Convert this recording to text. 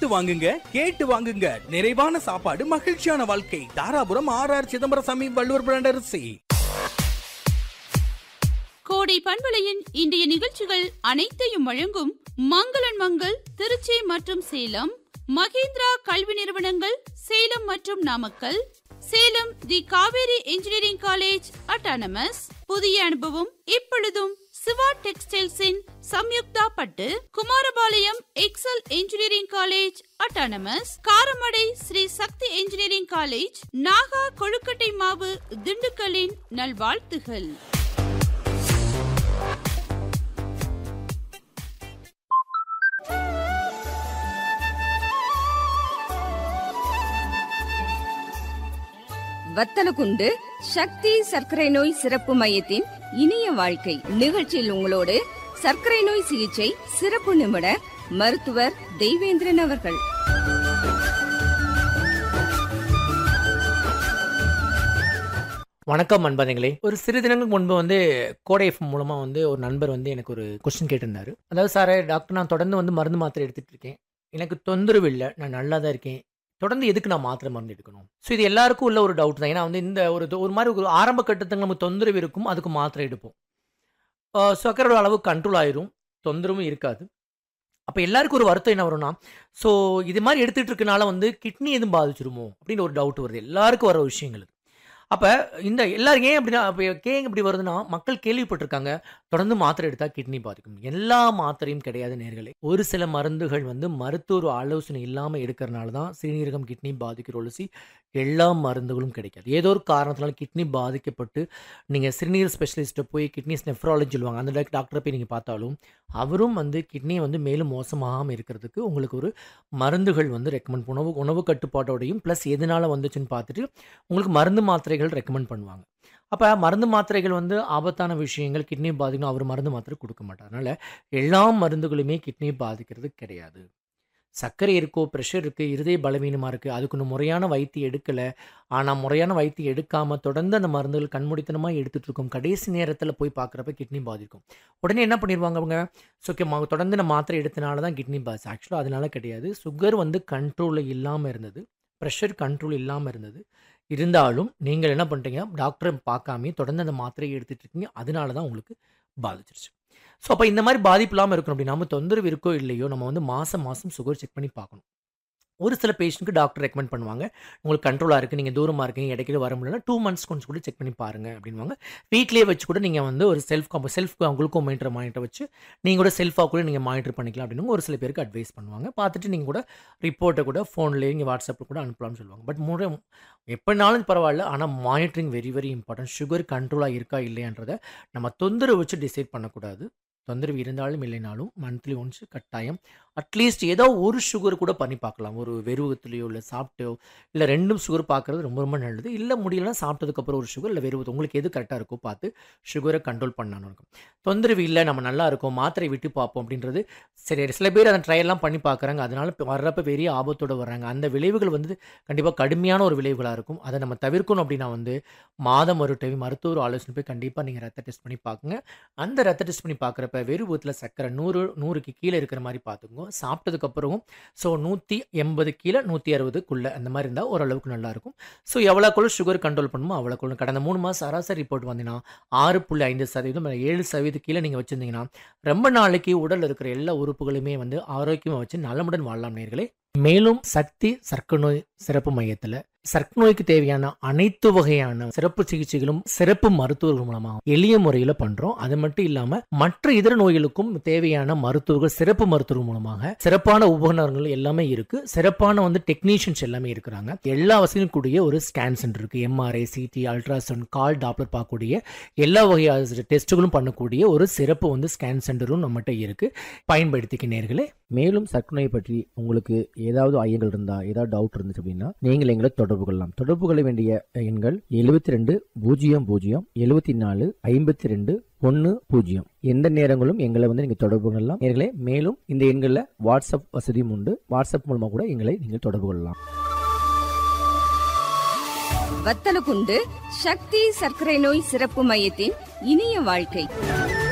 பார்த்து வாங்குங்க கேட்டு வாங்குங்க நிறைவான சாப்பாடு மகிழ்ச்சியான வாழ்க்கை Dharapuram R R Chidambarasamy Valluvar brand அரிசி கோடை பண்பலையின் இன்றைய நிகழ்ச்சிகள் அனைத்தையும் வழங்கும் மங்களன் மங்கள் திருச்சி மற்றும் சேலம் மகேந்திரா கல்வி நிறுவனங்கள் சேலம் மற்றும் Namakkal Salem the Kaveri engineering college autonomous புதிய அனுபவம் இப்பொழுதும் சிவா டெக்ஸ்டைல்ஸின் சம்யுக்தா பட்டு Kumarapalayam excel engineering college autonomous Karamadai Sri Sakthi engineering college Naga கொழுக்கட்டை மாவு திண்டுக்கல்லின் நல்வாழ்த்துகள் வத்தலகுண்டு சக்தி சர்க்கரை நோய் சிறப்பு மையத்தின் இனிய வாழ்க்கை நிகழ்ச்சியில் உங்களோடு சர்க்கரை நோய் சிகிச்சை சிறப்பு நிபுணர் மருத்துவர் தெய்வேந்திரன் அவர்கள் வணக்கம் அன்பர்களே ஒரு சிறு தினங்களுக்கு முன்பு வந்து கோடை எஃப்எம் மூலமாக வந்து ஒரு நண்பர் வந்து எனக்கு ஒரு கொஸ்டின் கேட்டிருந்தாரு அதாவது சார் டாக்டர் நான் தொடர்ந்து வந்து மருந்து மாத்திரை எடுத்துட்டு இருக்கேன் எனக்கு தொந்தரவு இல்லை நான் நல்லா தான் இருக்கேன் தொடர்ந்து எதுக்கு நான் மாத்திரை மருந்து எடுக்கணும் ஸோ இது எல்லாருக்கும் உள்ள ஒரு டவுட் தான் ஏன்னா வந்து இந்த ஒரு ஒரு மாதிரி ஒரு ஆரம்ப கட்டத்துக்கு நமக்கு தொந்தரவு இருக்கும் அதுக்கு மாத்திரை எடுப்போம் ஆஹ் சர்க்கரையோட அளவு கண்ட்ரோல் ஆயிரும் தொந்தரவும் இருக்காது அப்போ எல்லாருக்கும் ஒரு வருத்தம் என்ன வரும்னா ஸோ இது மாதிரி எடுத்துகிட்டு இருக்கனால வந்து கிட்னி எதுவும் பாதிச்சிருமோ அப்படின்னு ஒரு டவுட் வருது எல்லாருக்கும் வர விஷயங்கள் அப்போ இந்த எல்லாரும் ஏன் அப்படின்னா அப்போ ஏன் இப்படி வருதுன்னா மக்கள் கேள்விப்பட்டிருக்காங்க தொடர்ந்து மாத்திரை எடுத்தால் கிட்னி பாதிக்கும் எல்லா மாத்திரையும் கிடையாது நேர்களே ஒரு சில மருந்துகள் வந்து மருத்துவ ஆலோசனை இல்லாமல் எடுக்கிறனால தான் சிறுநீரகம் கிட்னி பாதிக்கிற ஒழுசி எல்லா மருந்துகளும் கிடைக்காது ஏதோ ஒரு காரணத்தினால கிட்னி பாதிக்கப்பட்டு நீங்கள் சிறுநீர் ஸ்பெஷலிஸ்ட்டை போய் கிட்னி நெஃப்ராலஜி சொல்லுவாங்க அந்த டாக்டர் டாக்டரை போய் நீங்கள் பார்த்தாலும் அவரும் வந்து கிட்னியை வந்து மேலும் மோசமாகாமல் இருக்கிறதுக்கு உங்களுக்கு ஒரு மருந்துகள் வந்து ரெக்கமெண்ட் உணவு உணவு கட்டுப்பாட்டோடையும் ப்ளஸ் எதனால் வந்துச்சுன்னு பார்த்துட்டு உங்களுக்கு மருந்து மாத்திரைகள் ரெக்கமெண்ட் பண்ணுவாங்க அப்போ மருந்து மாத்திரைகள் வந்து ஆபத்தான விஷயங்கள் கிட்னி பாதிக்கணும் அவர் மருந்து மாத்திரை கொடுக்க மாட்டார் அதனால் எல்லா மருந்துகளுமே கிட்னி பாதிக்கிறது கிடையாது சர்க்கரை இருக்கோ ப்ரெஷர் இருக்குது இருதய பலவீனமாக இருக்குது அதுக்கு இன்னும் முறையான வைத்தியம் எடுக்கலை ஆனால் முறையான வைத்தியம் எடுக்காமல் தொடர்ந்து அந்த மருந்துகள் கண்மூடித்தனமாக எடுத்துகிட்டு இருக்கோம் கடைசி நேரத்தில் போய் பார்க்குறப்ப கிட்னி பாதிக்கும் உடனே என்ன பண்ணிடுவாங்க அவங்க ஓகே தொடர்ந்து நான் மாத்திரை எடுத்தனால தான் கிட்னி பாதிச்சு ஆக்சுவலாக அதனால கிடையாது சுகர் வந்து கண்ட்ரோலில் இல்லாமல் இருந்தது ப்ரெஷர் கண்ட்ரோல் இல்லாமல் இருந்தது இருந்தாலும் நீங்கள் என்ன பண்ணுறீங்க டாக்டரை பார்க்காம தொடர்ந்து அந்த மாத்திரையை எடுத்துகிட்டு இருக்கீங்க அதனால தான் உங்களுக்கு பாதிச்சிருச்சு ஸோ அப்போ இந்த மாதிரி பாதிப்பு இல்லாமல் இருக்கணும் அப்படி நம்ம தொந்தரவு இருக்கோ இல்லையோ நம்ம வந்து மாதம் மாதம் சுகர் செக் பண்ணி பார்க்கணும் ஒரு சில பேஷண்ட்டுக்கு டாக்டர் ரெக்கமெண்ட் பண்ணுவாங்க உங்களுக்கு கண்ட்ரோலாக இருக்குது நீங்கள் தூரமாக இருக்கீங்க இடைக்கிற வர முடியலன்னா டூ மந்த்ஸ் கொஞ்சம் கூட செக் பண்ணி பாருங்கள் அப்படின்வாங்க வீட்லேயே வச்சு கூட நீங்கள் வந்து ஒரு self combo self gluco monitor monitor வச்சு நீங்கள் கூட செல்ஃபாக கூட நீங்கள் மானிட்டர் பண்ணிக்கலாம் அப்படின்னு ஒரு சில பேருக்கு அட்வைஸ் பண்ணுவாங்க பார்த்துட்டு நீங்கள் கூட ரிப்போர்ட்டை கூட ஃபோன்லேயே நீங்கள் வாட்ஸ்அப்பில் கூட அனுப்பலாம்னு சொல்லுவாங்க பட் முறை எப்படினாலும் பரவாயில்ல ஆனால் monitoring very very important sugar கண்ட்ரோலாக இருக்கா இல்லையான்றதை நம்ம தொந்தரவு வச்சு டிசைட் பண்ணக்கூடாது தொந்தரவு இருந்தாலும் இல்லைனாலும் மந்த்லி ஒன்ஸ் கட்டாயம் அட்லீஸ்ட் ஏதோ ஒரு சுகர் கூட பண்ணி பார்க்கலாம் ஒரு வெறுவத்துலையோ இல்லை சாப்பிட்டோ இல்லை ரெண்டும் சுகர் பார்க்குறது ரொம்ப ரொம்ப நல்லது இல்லை முடியலன்னா சாப்பிட்டதுக்கப்புறம் ஒரு சுகர் இல்லை வெறுவத்து உங்களுக்கு எது கரெக்டாக இருக்கோ பார்த்து சுகரை கண்ட்ரோல் பண்ணணும் இருக்கும் தொந்தரவு இல்லை நம்ம நல்லா இருக்கோம் மாத்திரை விட்டு பார்ப்போம் அப்படின்றது சரி சில பேர் அந்த ட்ரையெல்லாம் பண்ணி பார்க்குறாங்க அதனால இப்ப வர்றப்ப பெரிய ஆபத்தோடு வர்றாங்க அந்த விளைவுகள் வந்து கண்டிப்பாக கடுமையான ஒரு விளைவுகளாக இருக்கும் அதை நம்ம தவிர்க்கணும் அப்படின்னா வந்து மாதம் ஒரு டைம் மருத்துவர் ஆலோசனை போய் கண்டிப்பாக நீங்கள் ரத்த டெஸ்ட் பண்ணி பார்க்குங்க அந்த ரத்த டெஸ்ட் பண்ணி பார்க்குறப்ப வெறுவத்தில் சர்க்கரை நூறு நூறுக்கு கீழே இருக்கிற மாதிரி பார்த்துக்கோங்க சாப்பிட்டதுக்கப்புறம் ஸோ நூற்றி எண்பது கீழே நூற்றி அறுபதுக்குள்ளே அந்த மாதிரி இருந்தால் ஓரளவுக்கு நல்லாயிருக்கும் ஸோ எவ்வளோக்குள்ள சுகர் கண்ட்ரோல் பண்ணுமோ அவ்வளோக்குள்ள கடந்த மூணு மாதம் சராசரி ரிப்போர்ட் வந்தீங்கன்னா ஆறு புள்ளி ஐந்து சதவீதம் இல்லை ஏழு சதவீதம் கீழே நீங்கள் வச்சுருந்தீங்கன்னா ரொம்ப நாளைக்கு உடலில் இருக்கிற எல்லா உறுப்புகளுமே வந்து ஆரோக்கியமாக வச்சு நலமுடன் வாழலாம் நேர்களே மேலும் சக்தி சர்க்கரை நோய் சிறப்பு மையத்தில் சர்க்கரை நோய்க்கு தேவையான அனைத்து வகையான சிறப்பு சிகிச்சைகளும் சிறப்பு மருத்துவர்கள் மூலமா எளிய முறையில் பண்றோம் அது மட்டும் இல்லாம மற்ற இதர நோய்களுக்கும் தேவையான மருத்துவர்கள் சிறப்பு மருத்துவர்கள் மூலமாக சிறப்பான உபகரணங்கள் எல்லாமே இருக்கு சிறப்பான வந்து டெக்னீஷியன்ஸ் எல்லாமே இருக்கிறாங்க எல்லா வசதியும் கூடிய ஒரு ஸ்கேன் சென்டர் இருக்கு எம்ஆர்ஐ சிடி அல்ட்ராசவுண்ட் கால் டாப்லர் பார்க்கக்கூடிய எல்லா வகையான டெஸ்ட்டுகளும் பண்ணக்கூடிய ஒரு சிறப்பு வந்து ஸ்கேன் சென்டரும் நம்மகிட்ட இருக்கு பயன்படுத்திக்க நேர்களே மேலும் சர்க்கரை நோய் பற்றி உங்களுக்கு ஏதாவது ஐயங்கள் இருந்தா ஏதாவது டவுட் இருந்துச்சு அப்படின்னா நீங்கள் எங்களை தொடர்பு கொள்ளலாம் தொடர்பு கொள்ள வேண்டிய எண்கள் எழுபத்தி ரெண்டு பூஜ்ஜியம் பூஜ்ஜியம் எழுபத்தி நாலு ஐம்பத்தி ரெண்டு ஒன்று பூஜ்ஜியம் எந்த நேரங்களும் எங்களை வந்து நீங்கள் தொடர்பு கொள்ளலாம் நேர்களே மேலும் இந்த எண்களில் வாட்ஸ்அப் வசதியும் உண்டு வாட்ஸ்அப் மூலமாக கூட எங்களை நீங்கள் தொடர்பு கொள்ளலாம் வத்தலகுண்டு சக்தி சர்க்கரை நோய் சிறப்பு மையத்தின் இனிய வாழ்க்கை